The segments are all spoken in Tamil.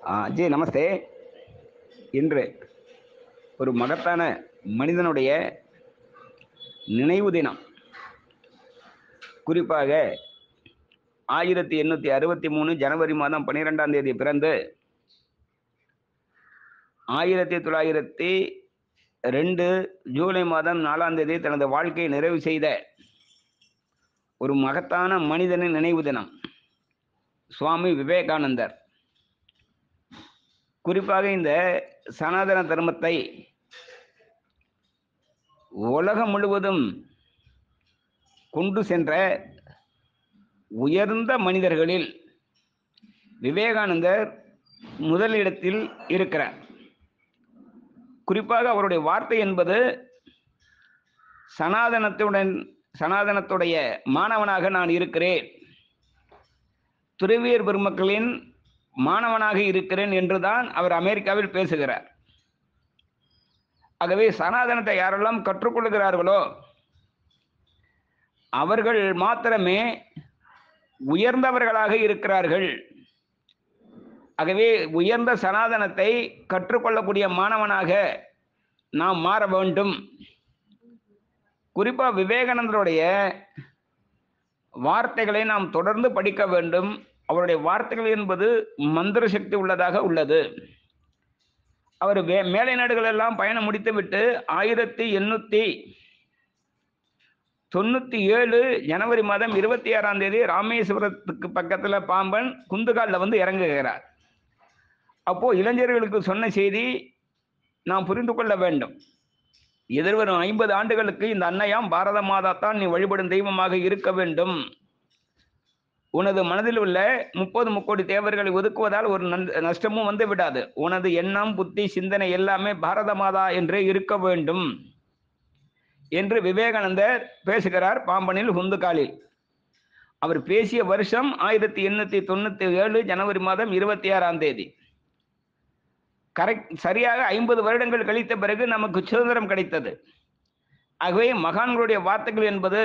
ஆ, ஜி நமஸ்தே இன்று ஒரு மகத்தான மனிதனுடைய நினைவு தினம் குறிப்பாக ஆயிரத்தி எண்ணூற்றி அறுபத்தி மூணு ஜனவரி மாதம் பன்னிரெண்டாம் தேதி பிறந்து ஆயிரத்தி தொள்ளாயிரத்தி ரெண்டு ஜூலை மாதம் நாலாம் தேதி தனது வாழ்க்கையை நிறைவு செய்த ஒரு மகத்தான மனிதனின் நினைவு தினம் சுவாமி விவேகானந்தர் குறிப்பாக இந்த சனாதன தர்மத்தை உலகம் முழுவதும் கொண்டு சென்ற உயர்ந்த மனிதர்களில் விவேகானந்தர் முதலிடத்தில் இருக்கிறார் குறிப்பாக அவருடைய வார்த்தை என்பது சனாதனத்துடன் சனாதனத்துடைய மாணவனாக நான் இருக்கிறேன் துறவியர் பெருமக்களின் மாணவனாக இருக்கிறேன் என்றுதான் அவர் அமெரிக்காவில் பேசுகிறார் ஆகவே சனாதனத்தை யாரெல்லாம் கற்றுக்கொள்கிறார்களோ அவர்கள் மாத்திரமே உயர்ந்தவர்களாக இருக்கிறார்கள் ஆகவே உயர்ந்த சனாதனத்தை கற்றுக்கொள்ளக்கூடிய மாணவனாக நாம் மாற வேண்டும் குறிப்பா விவேகானந்தருடைய வார்த்தைகளை நாம் தொடர்ந்து படிக்க வேண்டும் அவருடைய வார்த்தைகள் என்பது மந்திர சக்தி உள்ளதாக உள்ளது அவர் வே மேலை நாடுகள் எல்லாம் பயணம் முடித்துவிட்டு ஆயிரத்தி எண்ணூத்தி தொண்ணூத்தி ஏழு ஜனவரி மாதம் இருபத்தி ஆறாம் தேதி ராமேஸ்வரத்துக்கு பக்கத்துல பாம்பன் குந்துகாலில் வந்து இறங்குகிறார் அப்போ இளைஞர்களுக்கு சொன்ன செய்தி நாம் புரிந்து கொள்ள வேண்டும் எதிர்வரும் ஐம்பது ஆண்டுகளுக்கு இந்த அன்னையாம் பாரத மாதா தான் நீ வழிபடும் தெய்வமாக இருக்க வேண்டும் உனது மனதில் உள்ள முப்பது முக்கோடி தேவர்களை ஒதுக்குவதால் ஒரு நன்- நஷ்டமும் வந்து விடாது உனது எண்ணம் புத்தி சிந்தனை எல்லாமே பாரத மாதா என்று இருக்க வேண்டும் என்று விவேகானந்தர் பேசுகிறார் பாம்பனில் ஹுந்துகாலில் அவர் பேசிய வருஷம் ஆயிரத்தி எண்ணூத்தி தொண்ணூத்தி ஏழு ஜனவரி மாதம் இருபத்தி ஆறாம் தேதி கரெக்ட் சரியாக ஐம்பது வருடங்கள் கழித்த பிறகு நமக்கு சுதந்திரம் கிடைத்தது ஆகவே மகான்களுடைய வார்த்தைகள் என்பது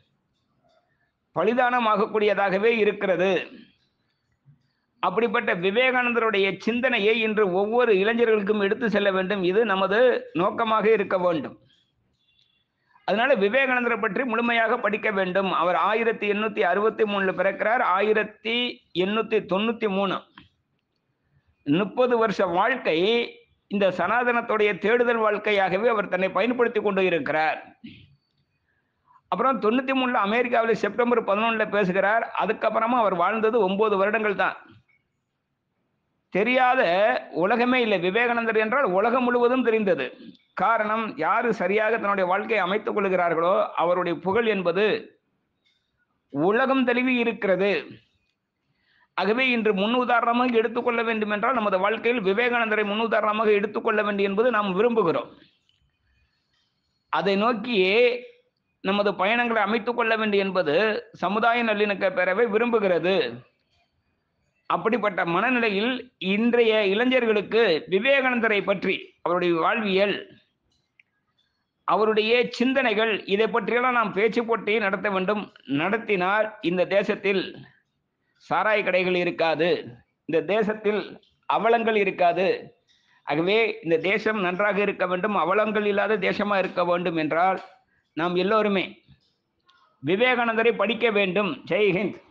பலிதானமாகக்கூடியதாகவே இருக்கிறது அப்படிப்பட்ட விவேகானந்தருடைய சிந்தனையை இன்று ஒவ்வொரு இளைஞர்களுக்கும் எடுத்து செல்ல வேண்டும் இது நமது நோக்கமாக இருக்க வேண்டும் அதனால விவேகானந்தரை பற்றி முழுமையாக படிக்க வேண்டும் அவர் ஆயிரத்தி எண்ணூத்தி அறுபத்தி மூணுல பிறக்கிறார் ஆயிரத்தி எண்ணூத்தி தொண்ணூத்தி மூணு முப்பது வருஷ வாழ்க்கை இந்த சனாதனத்துடைய தேடுதல் வாழ்க்கையாகவே அவர் தன்னை பயன்படுத்தி கொண்டு இருக்கிறார் அப்புறம் தொண்ணூத்தி மூணுல அமெரிக்காவில் செப்டம்பர் பதினொன்னுல பேசுகிறார் அதுக்கப்புறமா அவர் வாழ்ந்தது ஒன்பது வருடங்கள் தான் தெரியாத உலகமே இல்லை விவேகானந்தர் என்றால் உலகம் முழுவதும் தெரிந்தது காரணம் யாரு சரியாக தன்னுடைய வாழ்க்கையை அமைத்துக் கொள்கிறார்களோ அவருடைய புகழ் என்பது உலகம் தழுவி இருக்கிறது ஆகவே இன்று முன் உதாரணமாக எடுத்துக்கொள்ள வேண்டும் என்றால் நமது வாழ்க்கையில் விவேகானந்தரை முன் உதாரணமாக எடுத்துக்கொள்ள வேண்டும் என்பது நாம் விரும்புகிறோம் அதை நோக்கியே நமது பயணங்களை அமைத்துக் கொள்ள வேண்டும் என்பது சமுதாய நல்லிணக்க பேரவை விரும்புகிறது அப்படிப்பட்ட மனநிலையில் இன்றைய இளைஞர்களுக்கு விவேகானந்தரை பற்றி அவருடைய வாழ்வியல் அவருடைய சிந்தனைகள் இதை பற்றியெல்லாம் நாம் பேச்சு போட்டி நடத்த வேண்டும் நடத்தினால் இந்த தேசத்தில் சாராய கடைகள் இருக்காது இந்த தேசத்தில் அவலங்கள் இருக்காது ஆகவே இந்த தேசம் நன்றாக இருக்க வேண்டும் அவலங்கள் இல்லாத தேசமா இருக்க வேண்டும் என்றால் நாம் எல்லோருமே விவேகானந்தரை படிக்க வேண்டும் ஜெய் ஹிந்த்